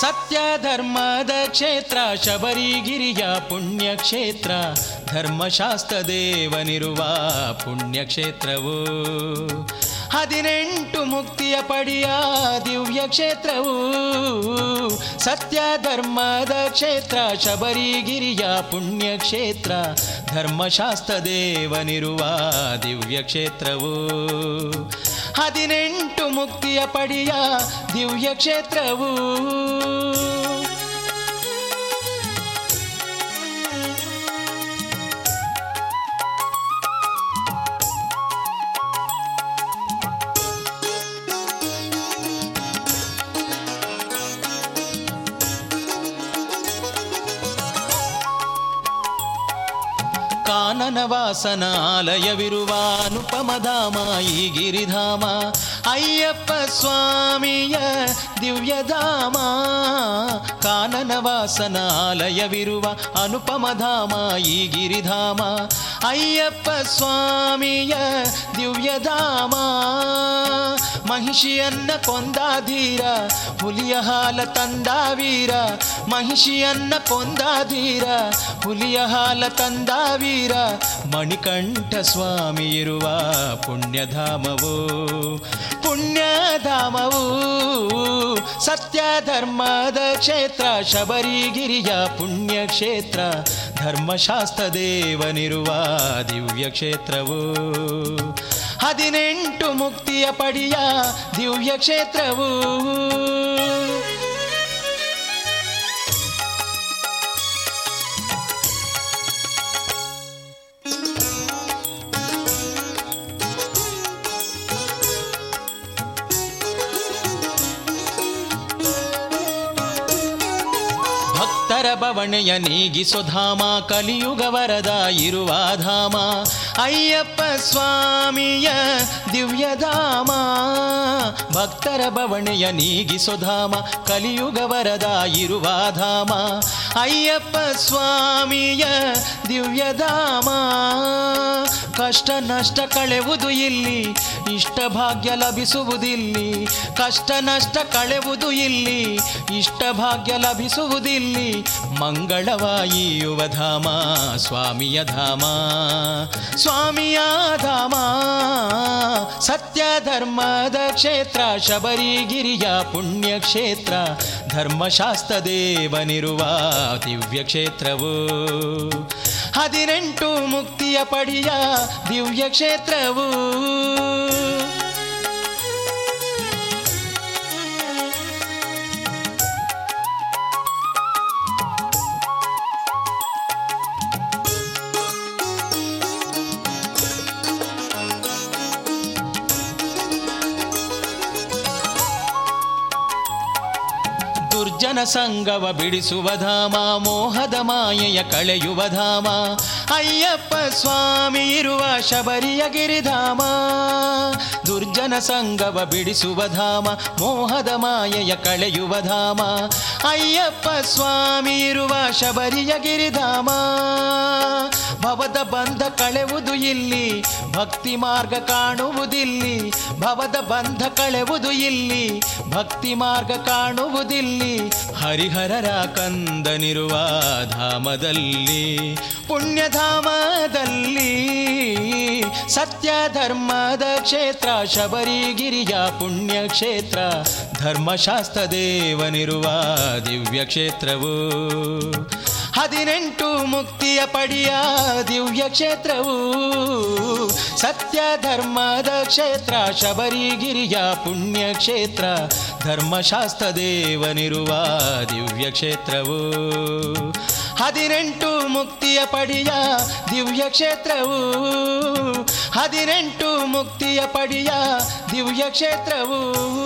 ಸತ್ಯ ಧರ್ಮದ ಕ್ಷೇತ್ರ ಶಬರಿಗಿರಿಯ ಪುಣ್ಯಕ್ಷೇತ್ರ ಧರ್ಮಶಾಸ್ತ್ರ ದೇವನಿರುವ ಪುಣ್ಯಕ್ಷೇತ್ರವು ಹದಿನೆಂಟು ಮುಕ್ತಿಯ ಪಡಿಯ ದಿವ್ಯ ಕ್ಷೇತ್ರವು ಸತ್ಯ ಧರ್ಮದ ಕ್ಷೇತ್ರ ಶಬರಿಗಿರಿಯ ಪುಣ್ಯಕ್ಷೇತ್ರ ಧರ್ಮಶಾಸ್ತ್ರ ದೇವನಿರುವ ದಿವ್ಯ ಕ್ಷೇತ್ರವು ಹದಿನೆಂಟು ಮುಕ್ತಿಯ ಪಡಿಯ ದಿವ್ಯ ಕ್ಷೇತ್ರವು ಕಾನನವಾಸನಾಲಯವಿರುವ ಅನುಪಮಧಾಮ ಈ ಗಿರಿಧಾಮ ಅಯ್ಯಪ್ಪ ಸ್ವಾಮಿಯ ದಿವ್ಯಧಾಮ ಕಾನನವಾಸನಾಲಯವಿರುವ ಅನುಪಮಧಾಮ ಈ ಗಿರಿಧಾಮ ಅಯ್ಯಪ್ಪ ಸ್ವಾಮಿಯ ದಿವ್ಯಧಾಮ ಮಹಿಷಿಯನ್ನ ಕೊಂದಾಧೀರ ಹುಲಿಯ ಹಾಲ ತಂದಾವೀರ ಮಹಿಷಿಯನ್ನ ಕೊಂದಾಧೀರ ಹುಲಿಯ ಹಾಲ ತಂದಾವೀರ ಮಣಿಕಂಠ ಸ್ವಾಮಿ ಇರುವ ಪುಣ್ಯಧಾಮವು ಪುಣ್ಯಧಾಮವು ಸತ್ಯ ಧರ್ಮದ ಕ್ಷೇತ್ರ ಶಬರಿಗಿರಿಯ ಪುಣ್ಯಕ್ಷೇತ್ರ ಧರ್ಮಶಾಸ್ತ್ರ ದೇವನಿರುವ ದಿವ್ಯ ಕ್ಷೇತ್ರವು ಹದಿನೆಂಟು ಮುಕ್ತಿಯ ಪಡಿಯ ದಿವ್ಯ ಕ್ಷೇತ್ರವು ಭಕ್ತರ ಬವಣೆಯ ನೀಗಿಸೋ ಧಾಮ ಕಲಿಯುಗ ವರದ ಇರುವ ಧಾಮ ಅಯ್ಯಪ್ಪ ಸ್ವಾಮಿಯ ದಿವ್ಯಧಾಮ ಭಕ್ತರ ಬವಣೆಯ ನೀಗಿಸೋ ಧಾಮ ಕಲಿಯುಗ ವರದ ಇರುವ ಧಾಮ ಅಯ್ಯಪ್ಪ ಸ್ವಾಮಿಯ ದಿವ್ಯಧಾಮ ಕಷ್ಟ ನಷ್ಟ ಕಳೆವುದು ಇಲ್ಲಿ ಇಷ್ಟ ಭಾಗ್ಯ ಲಭಿಸುವುದಿಲ್ಲಿ ಕಷ್ಟ ನಷ್ಟ ಕಳೆವುದು ಇಲ್ಲಿ ಇಷ್ಟ ಭಾಗ್ಯ ಲಭಿಸುವುದಿಲ್ಲಿ ಮಂಗಳವಾಯಿಯುವ ಧಾಮ ಸ್ವಾಮಿಯ ಧಾಮ ಸ್ವಾಮಿಯ ಧಾಮ ಸತ್ಯ ಧರ್ಮದ ಕ್ಷೇತ್ರ ಶಬರಿಗಿರಿಯ ಪುಣ್ಯಕ್ಷೇತ್ರ ಧರ್ಮಶಾಸ್ತ್ರ ದೇವನಿರುವ ದಿವ್ಯ ಕ್ಷೇತ್ರವು ಹದಿನೆಂಟು ಮುಕ್ತಿಯ ಪಡಿಯ ದಿವ್ಯ ಕ್ಷೇತ್ರವು ದುರ್ಜನ ಸಂಗವ ಬಿಡಿಸುವ ಧಾಮ ಮೋಹದ ಮಾಯೆಯ ಕಳೆಯುವ ಧಾಮ ಅಯ್ಯಪ್ಪ ಸ್ವಾಮಿ ಇರುವ ಶಬರಿಯ ಗಿರಿಧಾಮ ದುರ್ಜನ ಸಂಗವ ಬಿಡಿಸುವ ಧಾಮ ಮೋಹದ ಮಾಯೆಯ ಕಳೆಯುವ ಧಾಮ ಅಯ್ಯಪ್ಪ ಸ್ವಾಮಿ ಇರುವ ಶಬರಿಯ ಗಿರಿಧಾಮ ಭವದ ಬಂಧ ಕಳೆವುದು ಇಲ್ಲಿ ಭಕ್ತಿ ಮಾರ್ಗ ಕಾಣುವುದಿಲ್ಲಿ ಭವದ ಬಂಧ ಕಳೆವುದು ಇಲ್ಲಿ ಭಕ್ತಿ ಮಾರ್ಗ ಕಾಣುವುದಿಲ್ಲಿ ಹರಿಹರರ ಕಂದನಿರುವ ಧಾಮದಲ್ಲಿ ಪುಣ್ಯಧಾಮದಲ್ಲಿ ಸತ್ಯ ಧರ್ಮದ ಕ್ಷೇತ್ರ ಶಬರಿಗಿರಿಯ ಪುಣ್ಯಕ್ಷೇತ್ರ ಧರ್ಮಶಾಸ್ತ್ರ ದೇವನಿರುವ ದಿವ್ಯ ಕ್ಷೇತ್ರವು ಹದಿನೆಂಟು ಮುಕ್ತಿಯ ಪಡಿಯ ದಿವ್ಯ ಕ್ಷೇತ್ರವು ಸತ್ಯ ಧರ್ಮದ ಕ್ಷೇತ್ರ ಶಬರಿಗಿರಿಯ ಪುಣ್ಯಕ್ಷೇತ್ರ ಧರ್ಮಶಾಸ್ತ್ರ ದೇವನಿರುವ ದಿವ್ಯ ಕ್ಷೇತ್ರವು ಹದಿನೆಂಟು ಮುಕ್ತಿಯ ಪಡಿಯ ದಿವ್ಯ ಕ್ಷೇತ್ರವು ಹದಿನೆಂಟು ಮುಕ್ತಿಯ ಪಡಿಯ ದಿವ್ಯ ಕ್ಷೇತ್ರವು